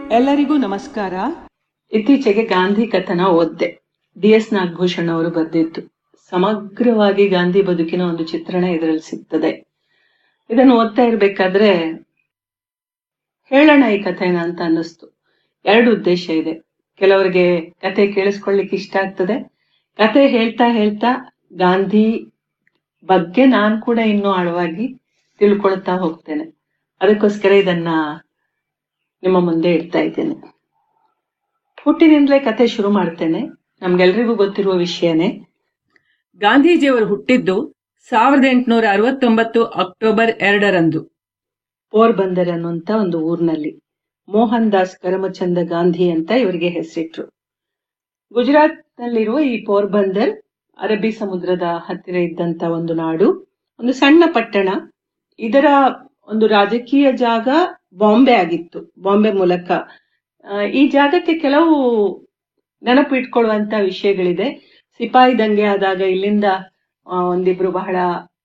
ಎಲ್ಲರಿಗೂ ನಮಸ್ಕಾರ ಇತ್ತೀಚೆಗೆ ಗಾಂಧಿ ಕಥನ ಓದ್ದೆ ಡಿ ಎಸ್ ನಾಗಭೂಷಣ್ ಅವರು ಬರೆದಿತ್ತು ಸಮಗ್ರವಾಗಿ ಗಾಂಧಿ ಬದುಕಿನ ಒಂದು ಚಿತ್ರಣ ಇದರಲ್ಲಿ ಸಿಗ್ತದೆ ಇದನ್ನು ಓದ್ತಾ ಇರ್ಬೇಕಾದ್ರೆ ಹೇಳೋಣ ಈ ಕಥೆನ ಅಂತ ಅನ್ನಿಸ್ತು ಎರಡು ಉದ್ದೇಶ ಇದೆ ಕೆಲವರಿಗೆ ಕತೆ ಕೇಳಿಸ್ಕೊಳ್ಳಿಕ್ಕೆ ಇಷ್ಟ ಆಗ್ತದೆ ಕತೆ ಹೇಳ್ತಾ ಹೇಳ್ತಾ ಗಾಂಧಿ ಬಗ್ಗೆ ನಾನು ಕೂಡ ಇನ್ನೂ ಆಳವಾಗಿ ತಿಳ್ಕೊಳ್ತಾ ಹೋಗ್ತೇನೆ ಅದಕ್ಕೋಸ್ಕರ ಇದನ್ನ ನಿಮ್ಮ ಮುಂದೆ ಇಡ್ತಾ ಇದ್ದೇನೆ ಹುಟ್ಟಿನಿಂದಲೇ ಕತೆ ಶುರು ಮಾಡ್ತೇನೆ ನಮ್ಗೆಲ್ರಿಗೂ ಗೊತ್ತಿರುವ ವಿಷಯನೇ ಗಾಂಧೀಜಿಯವರು ಹುಟ್ಟಿದ್ದು ಸಾವಿರದ ಎಂಟುನೂರ ಅರವತ್ತೊಂಬತ್ತು ಅಕ್ಟೋಬರ್ ಎರಡರಂದು ಪೋರ್ಬಂದರ್ ಅನ್ನುವಂತ ಒಂದು ಊರಿನಲ್ಲಿ ಮೋಹನ್ ದಾಸ್ ಕರಮಚಂದ ಗಾಂಧಿ ಅಂತ ಇವರಿಗೆ ಹೆಸರಿಟ್ರು ಗುಜರಾತ್ ನಲ್ಲಿರುವ ಈ ಪೋರ್ಬಂದರ್ ಅರಬ್ಬಿ ಸಮುದ್ರದ ಹತ್ತಿರ ಇದ್ದಂತ ಒಂದು ನಾಡು ಒಂದು ಸಣ್ಣ ಪಟ್ಟಣ ಇದರ ಒಂದು ರಾಜಕೀಯ ಜಾಗ ಬಾಂಬೆ ಆಗಿತ್ತು ಬಾಂಬೆ ಮೂಲಕ ಆ, ಈ ಜಾಗಕ್ಕೆ ಕೆಲವು ನೆನಪು ಇಟ್ಕೊಳ್ಳುವಂತ ವಿಷಯಗಳಿದೆ ಸಿಪಾಯಿ ದಂಗೆ ಆದಾಗ ಇಲ್ಲಿಂದ ಆ, ಒಂದಿಬ್ರು ಬಹಳ